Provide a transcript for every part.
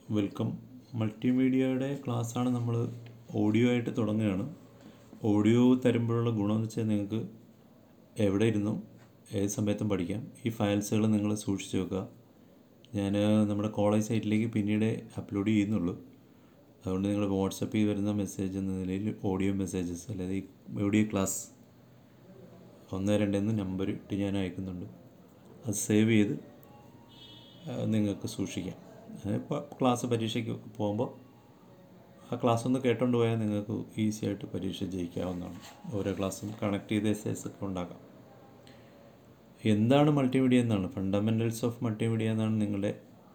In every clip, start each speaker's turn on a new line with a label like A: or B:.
A: welcome മൾട്ടിമീഡിയയുടെ ക്ലാസ്സാണ് നമ്മൾ audio ആയിട്ട് തുടങ്ങുകയാണ് ഓഡിയോ തരുമ്പോഴുള്ള ഗുണമെന്ന് വെച്ചാൽ നിങ്ങൾക്ക് എവിടെ ഇരുന്നും ഏത് സമയത്തും പഠിക്കാം ഈ ഫയൽസുകൾ നിങ്ങൾ സൂക്ഷിച്ച് വെക്കുക ഞാൻ നമ്മുടെ കോളേജ് സൈറ്റിലേക്ക് പിന്നീട് അപ്ലോഡ് ചെയ്യുന്നുള്ളൂ അതുകൊണ്ട് നിങ്ങൾ വാട്സപ്പിൽ വരുന്ന മെസ്സേജ് എന്ന നിലയിൽ ഓഡിയോ മെസ്സേജസ് അല്ലെങ്കിൽ ഈ ഓഡിയോ ക്ലാസ് ഒന്ന് രണ്ടെന്ന് നമ്പർ ഇട്ട് ഞാൻ അയക്കുന്നുണ്ട് അത് സേവ് ചെയ്ത് ആ, നിങ്ങൾക്ക് സൂക്ഷിക്കാം ഇപ്പോൾ ക്ലാസ് പരീക്ഷയ്ക്ക് പോകുമ്പോൾ ആ ക്ലാസ് ഒന്ന് കേട്ടോണ്ട് പോയാൽ നിങ്ങൾക്ക് ഈസി ആയിട്ട് പരീക്ഷ ജയിക്കാവുന്നതാണ് ഓരോ ക്ലാസ്സും കണക്ട് ചെയ്ത് എസ് എസ് ഒക്കെ ഉണ്ടാക്കാം എന്താണ് മൾട്ടിമീഡിയ എന്നാണ് ഫണ്ടമെൻറ്റൽസ് ഓഫ് മൾട്ടിമീഡിയ എന്നാണ് നിങ്ങളുടെ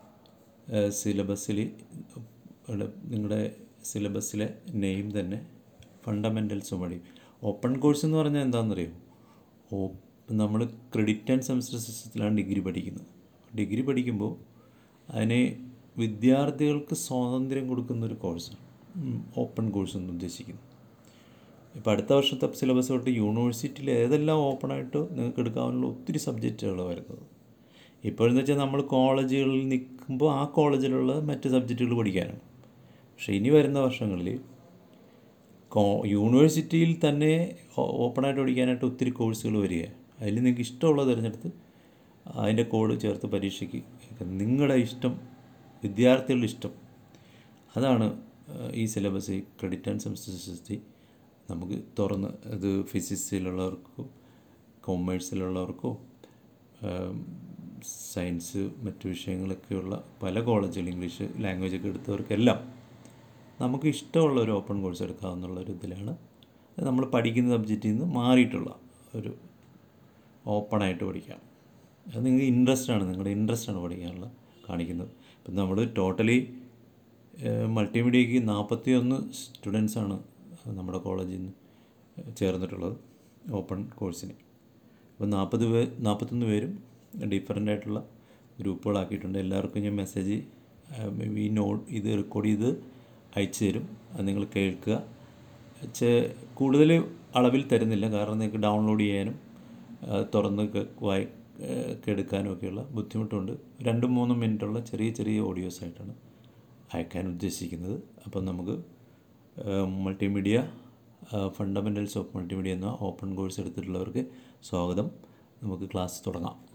A: സിലബസിൽ നിങ്ങളുടെ സിലബസിലെ നെയിം തന്നെ ഫണ്ടമെൻറ്റൽസ് മടി ഓപ്പൺ കോഴ്സ് എന്ന് പറഞ്ഞാൽ എന്താണെന്നറിയോ ഓ നമ്മൾ ക്രെഡിറ്റ് ആൻഡ് സെമസ്റ്റർ സിസ്റ്റത്തിലാണ് ഡിഗ്രി പഠിക്കുന്നത് ഡിഗ്രി പഠിക്കുമ്പോൾ അതിനെ വിദ്യാർത്ഥികൾക്ക് സ്വാതന്ത്ര്യം കൊടുക്കുന്ന ഒരു കോഴ്സാണ് ഓപ്പൺ കോഴ്സ് എന്ന് ഉദ്ദേശിക്കുന്നത് ഇപ്പോൾ അടുത്ത വർഷത്തെ സിലബസ് തൊട്ട് യൂണിവേഴ്സിറ്റിയിൽ ഏതെല്ലാം ഓപ്പണായിട്ട് നിങ്ങൾക്ക് എടുക്കാവുന്ന ഒത്തിരി സബ്ജക്റ്റുകൾ വരുന്നത് ഇപ്പോഴെന്ന് വെച്ചാൽ നമ്മൾ കോളേജുകളിൽ നിൽക്കുമ്പോൾ ആ കോളേജിലുള്ള മറ്റ് സബ്ജക്റ്റുകൾ പഠിക്കാനാണ് പക്ഷേ ഇനി വരുന്ന വർഷങ്ങളിൽ കോ യൂണിവേഴ്സിറ്റിയിൽ തന്നെ ഓ- ഓപ്പണായിട്ട് പഠിക്കാനായിട്ട് ഒത്തിരി കോഴ്സുകൾ വരിക അതിൽ നിങ്ങൾക്ക് ഇഷ്ടമുള്ളത് തിരഞ്ഞെടുത്ത് അതിൻ്റെ കോഡ് ചേർത്ത് പരീക്ഷയ്ക്ക് നിങ്ങളുടെ ഇഷ്ടം വിദ്യാർത്ഥികളുടെ ഇഷ്ടം അതാണ് ഏഹ്, ഈ സിലബസ് ക്രെഡിറ്റ് ആൻഡ് സെമസ്റ്റർ സിസ്റ്റത്തിൽ നമുക്ക് തുറന്ന് ഇത് ഫിസിക്സിലുള്ളവർക്കോ കൊമേഴ്സിലുള്ളവർക്കോ ഏം, സയൻസ് മറ്റു വിഷയങ്ങളൊക്കെയുള്ള പല കോളേജുകൾ ഇംഗ്ലീഷ് ലാംഗ്വേജ് ഒക്കെ എടുത്തവർക്കെല്ലാം നമുക്ക് ഇഷ്ടമുള്ള ഒരു ഓപ്പൺ കോഴ്സ് എടുക്കാമെന്നുള്ള ഒരു ഇതിലാണ് നമ്മൾ പഠിക്കുന്ന സബ്ജക്റ്റിൽ നിന്ന് മാറിയിട്ടുള്ള ഒരു ഓപ്പണായിട്ട് പഠിക്കാം അത് നിങ്ങൾക്ക് ഇൻട്രസ്റ്റ് ആണ് നിങ്ങളുടെ ഇൻട്രസ്റ്റ് ആണ് പഠിക്കാനുള്ള കാണിക്കുന്നത് ഇപ്പം നമ്മൾ ടോട്ടലി മൾട്ടിമീഡിയയ്ക്ക് നാൽപ്പത്തി ഒന്ന് സ്റ്റുഡൻസാണ് നമ്മുടെ കോളേജിൽ നിന്ന് ചേർന്നിട്ടുള്ളത് ഓപ്പൺ കോഴ്സിന് അപ്പോൾ നാൽപ്പത് പേ നാൽപ്പത്തൊന്ന് പേരും ഡിഫറെൻ്റ് ആയിട്ടുള്ള ഗ്രൂപ്പുകളാക്കിയിട്ടുണ്ട് എല്ലാവർക്കും ഞാൻ മെസ്സേജ് ഈ നോട്ട് ഇത് റെക്കോർഡ് ചെയ്ത് അയച്ചു തരും അത് നിങ്ങൾ കേൾക്കുക ചെ കൂടുതൽ അളവിൽ തരുന്നില്ല കാരണം നിങ്ങൾക്ക് ഡൗൺലോഡ് ചെയ്യാനും ആ, തുറന്ന് കെ- വായി ഒക്കെ എടുക്കാനും ഒക്കെയുള്ള ബുദ്ധിമുട്ടുണ്ട് രണ്ടും മൂന്നും മിനിറ്റുള്ള ചെറിയ ചെറിയ ഓഡിയോസ് ആയിട്ടാണ് അയക്കാൻ ഉദ്ദേശിക്കുന്നത് അപ്പം നമുക്ക് മൾട്ടിമീഡിയ ഫണ്ടമെൻറ്റൽസ് ഓഫ് മൾട്ടിമീഡിയ എന്ന ഓപ്പൺ കോഴ്സ് എടുത്തിട്ടുള്ളവർക്ക് സ്വാഗതം നമുക്ക് ക്ലാസ് തുടങ്ങാം